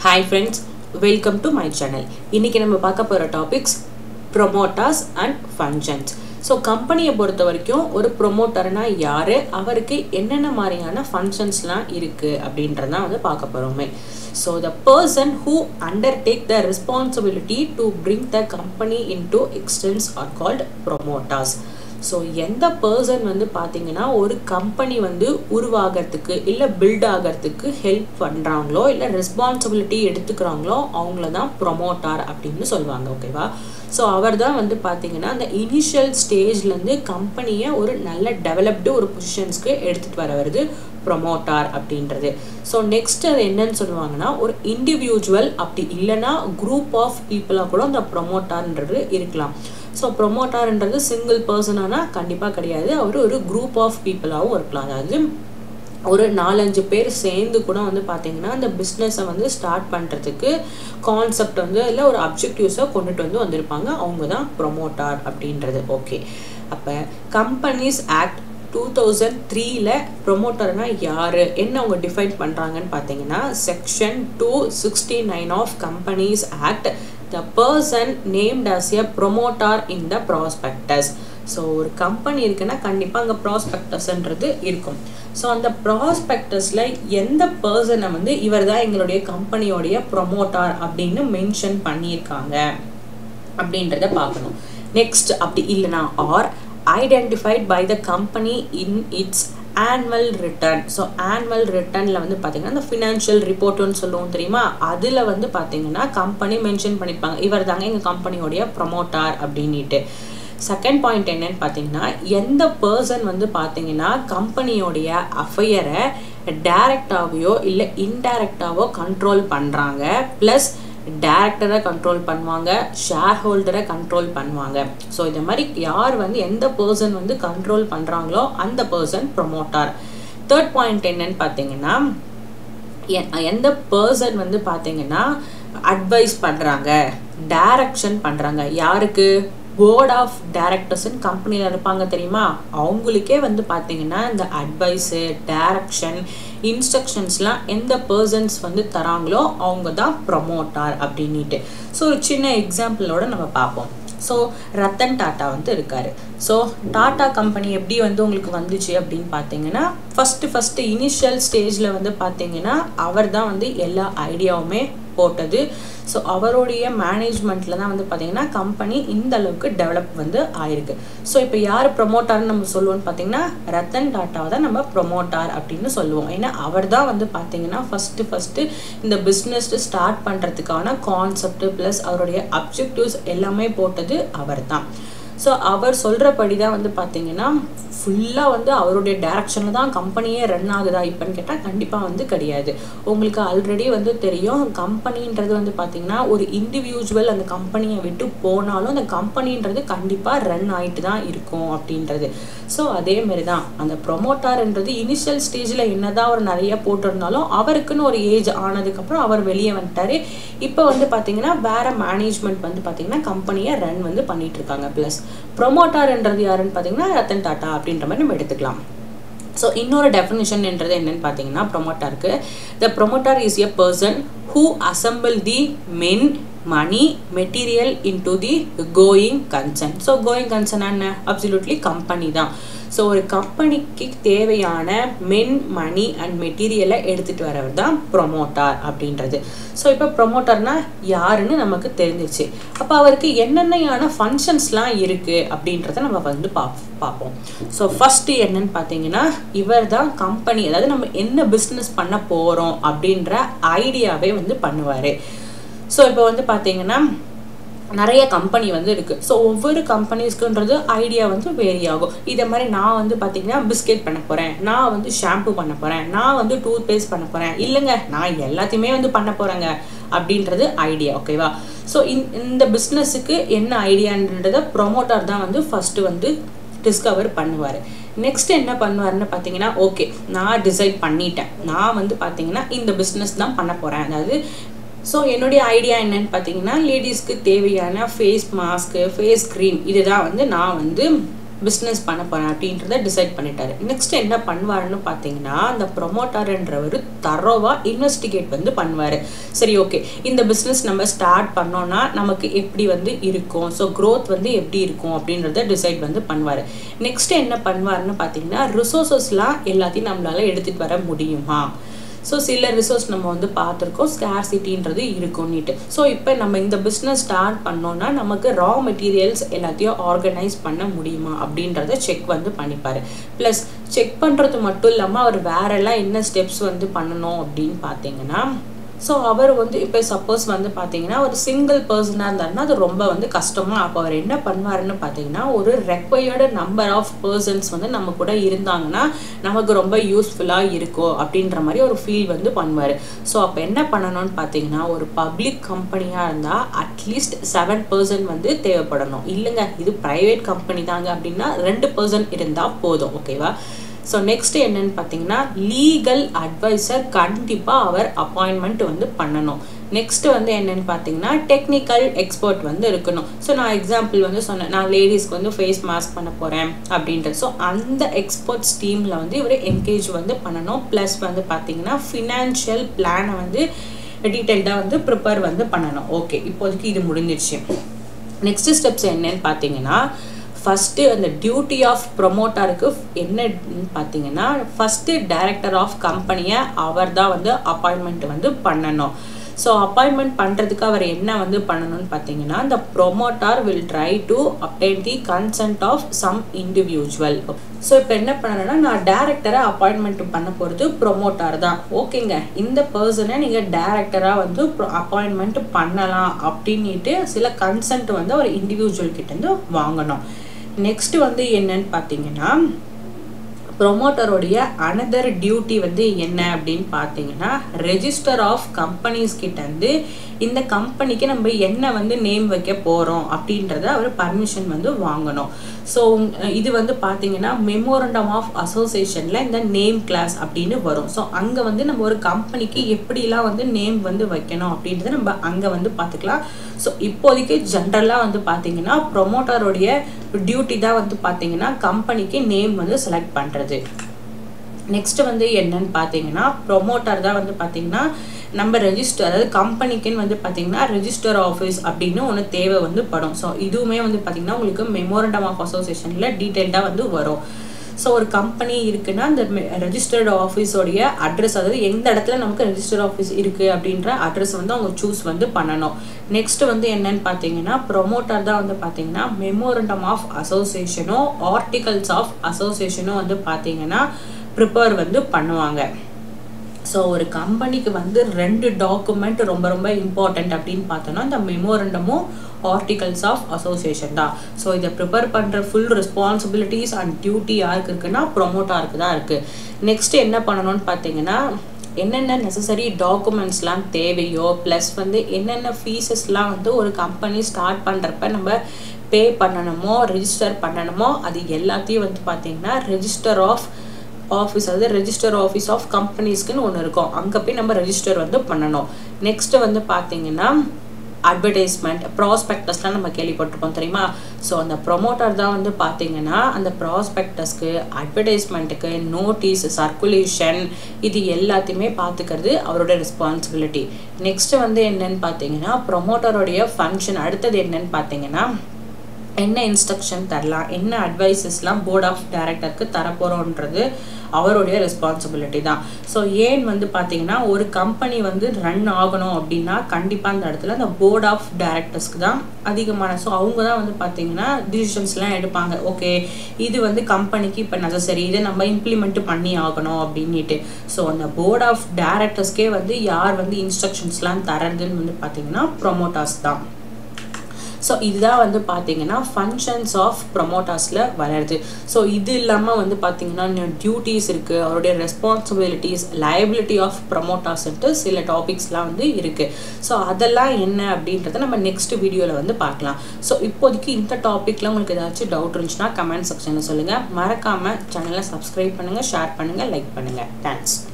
hi friends welcome to my channel இன்றைக்கி நம்ம பார்க்க போகிற topics promoters and functions so கம்பெனியை பொறுத்த வரைக்கும் ஒரு ப்ரொமோட்டர்னா யார் அவருக்கு என்னென்ன மாதிரியான ஃபங்க்ஷன்ஸ்லாம் இருக்குது அப்படின்றதான் வந்து பார்க்க போகிறோமே so the person who undertake the responsibility to bring the company in to existence are called promoters so எந்த பர்சன் வந்து பார்த்தீங்கன்னா ஒரு கம்பெனி வந்து உருவாகிறதுக்கு இல்லை பில்ட் ஆகிறதுக்கு ஹெல்ப் பண்ணுறாங்களோ இல்லை ரெஸ்பான்சிபிலிட்டி எடுத்துக்கிறாங்களோ அவங்கள தான் ப்ரொமோட்டார் அப்படின்னு சொல்லுவாங்க ஓகேவா ஸோ அவர் தான் வந்து பார்த்தீங்கன்னா அந்த இனிஷியல் ஸ்டேஜ்லேருந்து கம்பெனியை ஒரு நல்ல டெவலப்டு ஒரு பொசிஷன்ஸ்க்கு எடுத்துகிட்டு வர வருது ப்ரொமோட்டார் அப்படின்றது ஸோ நெக்ஸ்ட் அது என்னன்னு சொல்லுவாங்கன்னா ஒரு இண்டிவிஜுவல் அப்படி இல்லைன்னா குரூப் ஆஃப் பீப்புளாக கூட அந்த ப்ரொமோட்டார்ன்றது இருக்கலாம் ஸோ ப்ரொமோட்டார்ன்றது சிங்கிள் பர்சனானா கண்டிப்பாக கிடையாது அவர் ஒரு குரூப் ஆஃப் பீப்புளாகவும் இருக்கலாம் அதாவது ஒரு நாலஞ்சு பேர் சேர்ந்து கூட வந்து பார்த்தீங்கன்னா அந்த பிஸ்னஸை வந்து ஸ்டார்ட் பண்ணுறதுக்கு கான்செப்ட் வந்து இல்லை ஒரு அப்ஜெக்டிவ்ஸை கொண்டுட்டு வந்து வந்திருப்பாங்க அவங்க தான் ப்ரொமோட்டார் அப்படின்றது ஓகே அப்போ கம்பெனிஸ் ஆக்ட் டூ தௌசண்ட் த்ரீல ப்ரொமோட்டர்னா யார் என்ன அவங்க டிஃபைன் பண்ணுறாங்கன்னு பார்த்தீங்கன்னா section two sixty nine of companies act the person named as a promoter in the prospectus so ஒரு கம்பெனி இருக்குன்னா கண்டிப்பாக அங்கே ப்ராஸ்பெக்டஸ்ன்றது இருக்கும் ஸோ அந்த ப்ராஸ்பெக்டஸில் எந்த பர்சனை வந்து இவர் தான் எங்களுடைய கம்பெனியோடைய ப்ரொமோட்டார் அப்படின்னு மென்ஷன் பண்ணியிருக்காங்க அப்படின்றத பார்க்கணும் நெக்ஸ்ட் அப்படி இல்லைனா are identified by the company in its annual return so annual ரிட்டர்னில் வந்து பார்த்தீங்கன்னா இந்த ஃபினான்ஷியல் ரிப்போர்ட்டுன்னு சொல்லுவோம் தெரியுமா அதில் வந்து பார்த்தீங்கன்னா கம்பெனி மென்ஷன் பண்ணியிருப்பாங்க இவர் தாங்க எங்கள் கம்பெனியோடைய ப்ரொமோட்டார் அப்படின்ட்டு செகண்ட் பாயிண்ட் என்னன்னு பார்த்தீங்கன்னா எந்த பர்சன் வந்து பார்த்தீங்கன்னா கம்பெனியோடைய அஃபையரை டைரக்டாவையோ இல்லை இன்டைரக்டாவோ கண்ட்ரோல் பண்ணுறாங்க ப்ளஸ் டேரக்டரை கண்ட்ரோல் பண்ணுவாங்க ஷேர் ஹோல்டரை கண்ட்ரோல் பண்ணுவாங்க ஸோ இந்த மாதிரி யார் வந்து எந்த பர்சன் வந்து கண்ட்ரோல் பண்ணுறாங்களோ அந்த பர்சன் ப்ரொமோட்டார் தேர்ட் பாயிண்ட் என்னன்னு பார்த்தீங்கன்னா எந்த பர்சன் வந்து பார்த்தீங்கன்னா அட்வைஸ் பண்ணுறாங்க டைரக்ஷன் பண்ணுறாங்க யாருக்கு போர்ட் ஆஃப் டைரக்டர்ஸ்ன்னு கம்பெனியில் இருப்பாங்க தெரியுமா அவங்களுக்கே வந்து பார்த்தீங்கன்னா இந்த அட்வைஸு டைரக்ஷன் இன்ஸ்ட்ரக்ஷன்ஸ்லாம் எந்த பர்சன்ஸ் வந்து தராங்களோ அவங்க தான் ப்ரொமோட்டார் அப்படின்ட்டு ஸோ ஒரு சின்ன எக்ஸாம்பிளோட நம்ம பார்ப்போம் ஸோ ரத்தன் டாட்டா வந்து இருக்கார் ஸோ டாட்டா கம்பெனி எப்படி வந்து உங்களுக்கு வந்துச்சு அப்படின்னு பார்த்தீங்கன்னா ஃபஸ்ட்டு ஃபஸ்ட்டு இனிஷியல் ஸ்டேஜில் வந்து பார்த்தீங்கன்னா அவர் தான் வந்து எல்லா ஐடியாவுமே போட்டது ஸோ அவருடைய மேனேஜ்மெண்ட்டில் தான் வந்து பார்த்தீங்கன்னா கம்பெனி இந்த அளவுக்கு டெவலப் வந்து ஆயிருக்கு ஸோ இப்போ யார் ப்ரொமோட்டார்னு நம்ம சொல்லுவோம்னு பார்த்தீங்கன்னா ரத்தன் டாட்டாவை தான் நம்ம ப்ரொமோட்டார் அப்படின்னு சொல்லுவோம் ஏன்னா அவர் தான் வந்து பார்த்தீங்கன்னா ஃபஸ்ட்டு ஃபஸ்ட்டு இந்த பிஸ்னஸ் ஸ்டார்ட் பண்ணுறதுக்கான கான்செப்ட் ப்ளஸ் அவருடைய அப்ஜெக்டிவ்ஸ் எல்லாமே போட்டது அவர் தான் ஸோ அவர் சொல்கிறபடி தான் வந்து பார்த்தீங்கன்னா ஃபுல்லாக வந்து அவருடைய டேரக்ஷனில் தான் கம்பெனியே ரன் ஆகுதா இப்போன்னு கேட்டால் கண்டிப்பாக வந்து கிடையாது உங்களுக்கு ஆல்ரெடி வந்து தெரியும் கம்பெனின்றது வந்து பார்த்தீங்கன்னா ஒரு இண்டிவிஜுவல் அந்த கம்பெனியை விட்டு போனாலும் அந்த கம்பெனின்றது கண்டிப்பாக ரன் ஆகிட்டு தான் இருக்கும் அப்படின்றது ஸோ அதேமாரி தான் அந்த ப்ரொமோட்டார்ன்றது இனிஷியல் ஸ்டேஜில் என்னதான் அவர் நிறைய போட்டிருந்தாலும் அவருக்குன்னு ஒரு ஏஜ் ஆனதுக்கப்புறம் அவர் வெளியே வந்துட்டார் இப்போ வந்து பார்த்தீங்கன்னா வேறு மேனேஜ்மெண்ட் வந்து பார்த்தீங்கன்னா கம்பெனியை ரன் வந்து பண்ணிட்டு இருக்காங்க ப்ளஸ் ப்ரொமோட்டார்ன்றது யாருன்னு பார்த்தீங்கன்னா ரத்தன் டாட்டா அப்படின்ற மாதிரி நம்ம எடுத்துக்கலாம் ஸோ இன்னொரு டெஃபினிஷன்ன்றது என்னன்னு பார்த்தீங்கன்னா ப்ரொமோட்டாருக்கு the promoter is a person who assemble the men money material into the going concern so going concern என்ன அப்சல்யூட்லி கம்பெனி தான் ஸோ ஒரு கம்பெனிக்கு தேவையான மென் மணி அண்ட் மெட்டீரியலை எடுத்துகிட்டு வரவர் தான் ப்ரொமோட்டார் அப்படின்றது ஸோ இப்போ ப்ரொமோட்டர்னா யாருன்னு நமக்கு தெரிஞ்சிச்சு அப்போ அவருக்கு என்னென்னையான ஃபங்க்ஷன்ஸ்லாம் இருக்குது அப்படின்றத நம்ம வந்து பா பார்ப்போம் ஸோ ஃபஸ்ட்டு என்னன்னு பார்த்தீங்கன்னா இவர் தான் கம்பெனி அதாவது நம்ம என்ன பிஸ்னஸ் பண்ண போகிறோம் அப்படின்ற ஐடியாவே வந்து பண்ணுவார் ஸோ இப்போ வந்து பார்த்தீங்கன்னா நிறைய கம்பெனி வந்து இருக்குது ஸோ ஒவ்வொரு கம்பெனிஸ்க்குன்றது ஐடியா வந்து வேரி ஆகும் இதே மாதிரி நான் வந்து பார்த்தீங்கன்னா பிஸ்கெட் பண்ண போகிறேன் நான் வந்து ஷாம்பு பண்ண போகிறேன் நான் வந்து டூத் பேஸ்ட் பண்ண போகிறேன் இல்லைங்க நான் எல்லாத்தையுமே வந்து பண்ண போகிறேங்க அப்படின்றது ஐடியா ஓகேவா ஸோ இந்த பிஸ்னஸுக்கு என்ன ஐடியான்றத ப்ரொமோட்டர் தான் வந்து ஃபஸ்ட்டு வந்து டிஸ்கவர் பண்ணுவார் நெக்ஸ்ட் என்ன பண்ணுவாருன்னு பார்த்தீங்கன்னா ஓகே நான் டிசைட் பண்ணிட்டேன் நான் வந்து பார்த்தீங்கன்னா இந்த பிஸ்னஸ் தான் பண்ண போகிறேன் அதாவது ஸோ என்னுடைய ஐடியா என்னன்னு பார்த்தீங்கன்னா லேடிஸ்க்கு தேவையான ஃபேஸ் மாஸ்க்கு ஃபேஸ் க்ரீம் இதுதான் வந்து நான் வந்து பிஸ்னஸ் பண்ண போகிறேன் அப்படின்றத டிசைட் பண்ணிட்டாரு நெக்ஸ்ட் என்ன பண்ணுவாருன்னு பார்த்தீங்கன்னா அந்த ப்ரொமோட்டர்ன்றவர் தரோவாக இன்வெஸ்டிகேட் வந்து பண்ணுவார் சரி ஓகே இந்த பிஸ்னஸ் நம்ம ஸ்டார்ட் பண்ணோன்னா நமக்கு எப்படி வந்து இருக்கும் ஸோ க்ரோத் வந்து எப்படி இருக்கும் அப்படின்றத டிசைட் வந்து பண்ணுவார் நெக்ஸ்ட் என்ன பண்ணுவாருன்னு பார்த்தீங்கன்னா ரிசோர்ஸஸ்லாம் எல்லாத்தையும் நம்மளால எடுத்துகிட்டு வர முடியுமா ஸோ சில ரிசோர்ஸ் நம்ம வந்து பார்த்துருக்கோம் ஸ்கேர்சிட்டின்றது இருக்கும்னுட்டு ஸோ இப்போ நம்ம இந்த பிஸ்னஸ் ஸ்டார்ட் பண்ணோன்னா நமக்கு ரா மெட்டீரியல்ஸ் எல்லாத்தையும் ஆர்கனைஸ் பண்ண முடியுமா அப்படின்றத செக் வந்து பண்ணிப்பார் ப்ளஸ் செக் பண்ணுறது மட்டும் இல்லாமல் அவர் வேறெல்லாம் என்ன ஸ்டெப்ஸ் வந்து பண்ணணும் அப்படின்னு பார்த்தீங்கன்னா ஸோ அவர் வந்து இப்போ சப்போஸ் வந்து பார்த்தீங்கன்னா ஒரு சிங்கிள் பர்சனாக இருந்தாருன்னா அது ரொம்ப வந்து கஷ்டமாக அப்போ அவர் என்ன பண்ணுவாருன்னு பார்த்தீங்கன்னா ஒரு ரெக்வயர்டு நம்பர் ஆஃப் பர்சன்ஸ் வந்து நம்ம கூட இருந்தாங்கன்னா நமக்கு ரொம்ப யூஸ்ஃபுல்லாக இருக்கும் அப்படின்ற மாதிரி ஒரு ஃபீல் வந்து பண்ணுவார் ஸோ அப்போ என்ன பண்ணணும்னு பார்த்தீங்கன்னா ஒரு பப்ளிக் கம்பெனியாக இருந்தால் அட்லீஸ்ட் செவன் பர்சன்ட் வந்து தேவைப்படணும் இல்லைங்க இது ப்ரைவேட் கம்பெனி தாங்க அப்படின்னா ரெண்டு பர்சன்ட் இருந்தால் போதும் ஓகேவா ஸோ நெக்ஸ்ட் என்னன்னு பார்த்தீங்கன்னா லீகல் அட்வைசர் கண்டிப்பாக அவர் அப்பாயின்மெண்ட் வந்து பண்ணணும் நெக்ஸ்ட் வந்து என்னன்னு பார்த்தீங்கன்னா டெக்னிக்கல் எக்ஸ்பர்ட் வந்து இருக்கணும் ஸோ நான் எக்ஸாம்பிள் வந்து சொன்னேன் நான் லேடிஸ்க்கு வந்து ஃபேஸ் மாஸ்க் பண்ண போகிறேன் அப்படின்ட்டு ஸோ அந்த எக்ஸ்பர்ட்ஸ் டீமில் வந்து இவர் என்கேஜ் வந்து பண்ணணும் ப்ளஸ் வந்து பார்த்தீங்கன்னா ஃபினான்ஷியல் பிளானை வந்து டீட்டெயில்டாக வந்து ப்ரிப்பேர் வந்து பண்ணணும் ஓகே இப்போதைக்கு இது முடிஞ்சிடுச்சு நெக்ஸ்ட் ஸ்டெப்ஸ் என்னன்னு பார்த்தீங்கன்னா ஃபஸ்ட்டு அந்த டியூட்டி ஆஃப் ப்ரொமோட்டருக்கு என்னன்னு பார்த்தீங்கன்னா ஃபஸ்ட்டு டைரக்டர் ஆஃப் கம்பெனியை அவர் தான் வந்து அப்பாயின்மெண்ட் வந்து பண்ணணும் ஸோ அப்பாயின்மெண்ட் பண்ணுறதுக்கு அவர் என்ன வந்து பண்ணணும்னு பார்த்தீங்கன்னா இந்த promoter will try to obtain the consent of some individual so இப்போ என்ன பண்ணணும்னா நான் டேரக்டரை அப்பாயின்மெண்ட் பண்ண போகிறது ப்ரொமோட்டார் தான் ஓகேங்க இந்த பர்சனை நீங்கள் டேரக்டராக வந்து அப்பாயின்மெண்ட் பண்ணலாம் அப்படின்ட்டு சில கன்சென்ட் வந்து ஒரு இண்டிவிஜுவல் கிட்டேருந்து வாங்கணும் நெக்ஸ்ட் வந்து என்னன்னு பார்த்தீங்கன்னா ப்ரொமோட்டருடைய அனதர் டியூட்டி வந்து என்ன அப்படின்னு பார்த்தீங்கன்னா ரெஜிஸ்டர் ஆஃப் கம்பெனிஸ் கிட்டேருந்து இந்த கம்பெனிக்கு நம்ம என்ன வந்து நேம் வைக்க போகிறோம் அப்படின்றத அவர் பர்மிஷன் வந்து வாங்கணும் ஸோ இது வந்து பார்த்தீங்கன்னா மெமோரண்டம் ஆஃப் அசோசியேஷனில் இந்த நேம் கிளாஸ் அப்படின்னு வரும் ஸோ அங்கே வந்து நம்ம ஒரு கம்பெனிக்கு எப்படிலாம் வந்து நேம் வந்து வைக்கணும் அப்படின்றத நம்ம அங்கே வந்து பார்த்துக்கலாம் ஸோ இப்போதைக்கு ஜென்ரலாக வந்து பார்த்தீங்கன்னா ப்ரொமோட்டருடைய டியூட்டி தான் வந்து பார்த்தீங்கன்னா கம்பெனிக்கு நேம் வந்து செலக்ட் பண்ணுறது நெக்ஸ்ட் வந்து என்னன்னு பார்த்தீங்கன்னா ப்ரொமோட்டர் தான் வந்து பார்த்தீங்கன்னா நம்ம ரெஜிஸ்டர் அதாவது கம்பெனிக்குன்னு வந்து பார்த்தீங்கன்னா ரெஜிஸ்டர் ஆஃபீஸ் அப்படின்னு ஒன்று தேவை வந்து படும் ஸோ இதுவுமே வந்து பார்த்தீங்கன்னா உங்களுக்கு மெமோரண்டம் ஆஃப் அசோசியேஷனில் டீட்டெயில்டாக வந்து வரும் ஸோ ஒரு கம்பெனி இருக்குன்னா அந்த ரெஜிஸ்டர்டு ஆஃபீஸோடைய அட்ரஸ் அதாவது எந்த இடத்துல நமக்கு ரெஜிஸ்டர் ஆஃபீஸ் இருக்குது அப்படின்ற அட்ரஸ் வந்து அவங்க சூஸ் வந்து பண்ணணும் நெக்ஸ்ட் வந்து என்னன்னு பார்த்தீங்கன்னா ப்ரொமோட்டர் தான் வந்து பார்த்தீங்கன்னா மெமோரண்டம் ஆஃப் அசோசியேஷனோ ஆர்டிகல்ஸ் ஆஃப் அசோசியேஷனோ வந்து பார்த்தீங்கன்னா ப்ரிப்பேர் வந்து பண்ணுவாங்க ஸோ ஒரு கம்பெனிக்கு வந்து ரெண்டு டாக்குமெண்ட் ரொம்ப ரொம்ப இம்பார்ட்டண்ட் அப்படின்னு பார்த்தோன்னா இந்த மெமோரண்டமும் ஆர்டிகல்ஸ் ஆஃப் அசோசியேஷன் தான் ஸோ இதை ப்ரிப்பேர் பண்ணுற ஃபுல் ரெஸ்பான்சிபிலிட்டிஸ் அண்ட் டியூட்டி யாருக்கு இருக்குன்னா ப்ரொமோட்டாருக்கு தான் இருக்குது நெக்ஸ்ட் என்ன பண்ணணும்னு பார்த்தீங்கன்னா என்னென்ன நெசசரி டாக்குமெண்ட்ஸ்லாம் தேவையோ ப்ளஸ் வந்து என்னென்ன ஃபீஸஸ்லாம் வந்து ஒரு கம்பெனி ஸ்டார்ட் பண்ணுறப்ப நம்ம பே பண்ணணுமோ ரெஜிஸ்டர் பண்ணணுமோ அது எல்லாத்தையும் வந்து பார்த்தீங்கன்னா ரெஜிஸ்டர் ஆஃப் ஆஃபீஸ் அதாவது ரெஜிஸ்டர் ஆஃபீஸ் ஆஃப் கம்பெனிஸ்க்குன்னு ஒன்று இருக்கும் அங்கே போய் நம்ம ரெஜிஸ்டர் வந்து பண்ணணும் நெக்ஸ்ட்டு வந்து பார்த்தீங்கன்னா அட்வர்டைஸ்மெண்ட் ப்ராஸ்பெக்டஸ்லாம் நம்ம கேள்விப்பட்டிருப்போம் தெரியுமா ஸோ அந்த ப்ரொமோட்டர் தான் வந்து பார்த்தீங்கன்னா அந்த ப்ராஸ்பெக்டஸ்க்கு அட்வர்டைஸ்மெண்ட்டுக்கு நோட்டீஸ் சர்க்குலேஷன் இது எல்லாத்தையுமே பார்த்துக்கிறது அவரோட ரெஸ்பான்சிபிலிட்டி நெக்ஸ்ட்டு வந்து என்னன்னு பார்த்தீங்கன்னா ப்ரொமோட்டருடைய ஃபங்க்ஷன் அடுத்தது என்னன்னு பார்த்தீங்கன்னா என்ன இன்ஸ்ட்ரக்ஷன் தரலாம் என்ன அட்வைசஸ்லாம் போர்ட் ஆஃப் டைரக்டருக்கு தரப்போகிறோன்றது அவருடைய ரெஸ்பான்சிபிலிட்டி தான் ஸோ ஏன் வந்து பார்த்தீங்கன்னா ஒரு கம்பெனி வந்து ரன் ஆகணும் அப்படின்னா கண்டிப்பாக அந்த இடத்துல அந்த போர்ட் ஆஃப் டைரக்டர்ஸ்க்கு தான் அதிகமான ஸோ அவங்க தான் வந்து பார்த்தீங்கன்னா டிசிஷன்ஸ்லாம் எடுப்பாங்க ஓகே இது வந்து கம்பெனிக்கு இப்போ நெசசரி இதை நம்ம இம்ப்ளிமெண்ட் பண்ணி ஆகணும் அப்படின்ட்டு ஸோ அந்த போர்ட் ஆஃப் டைரக்டர்ஸ்க்கே வந்து யார் வந்து இன்ஸ்ட்ரக்ஷன்ஸ்லாம் தரதுன்னு வந்து பார்த்தீங்கன்னா ப்ரொமோட்டர்ஸ் தான் ஸோ இதுதான் வந்து பார்த்தீங்கன்னா ஃபங்க்ஷன்ஸ் ஆஃப் ப்ரொமோட்டர்ஸில் வளருது ஸோ இது இல்லாமல் வந்து பார்த்தீங்கன்னா டியூட்டிஸ் இருக்குது அவருடைய ரெஸ்பான்சிபிலிட்டிஸ் லயபிலிட்டி ஆஃப் ப்ரொமோட்டர்ஸ்ன்ட்டு சில டாபிக்ஸ்லாம் வந்து இருக்குது ஸோ அதெல்லாம் என்ன அப்படின்றத நம்ம நெக்ஸ்ட் வீடியோவில் வந்து பார்க்கலாம் ஸோ இப்போதைக்கு இந்த டாப்பிக்கில் உங்களுக்கு ஏதாச்சும் டவுட் இருந்துச்சுன்னா கமெண்ட் செக்ஷனில் சொல்லுங்கள் மறக்காமல் சேனலை சப்ஸ்கிரைப் பண்ணுங்கள் ஷேர் பண்ணுங்கள் லைக் பண்ணுங்கள் தேங்க்ஸ்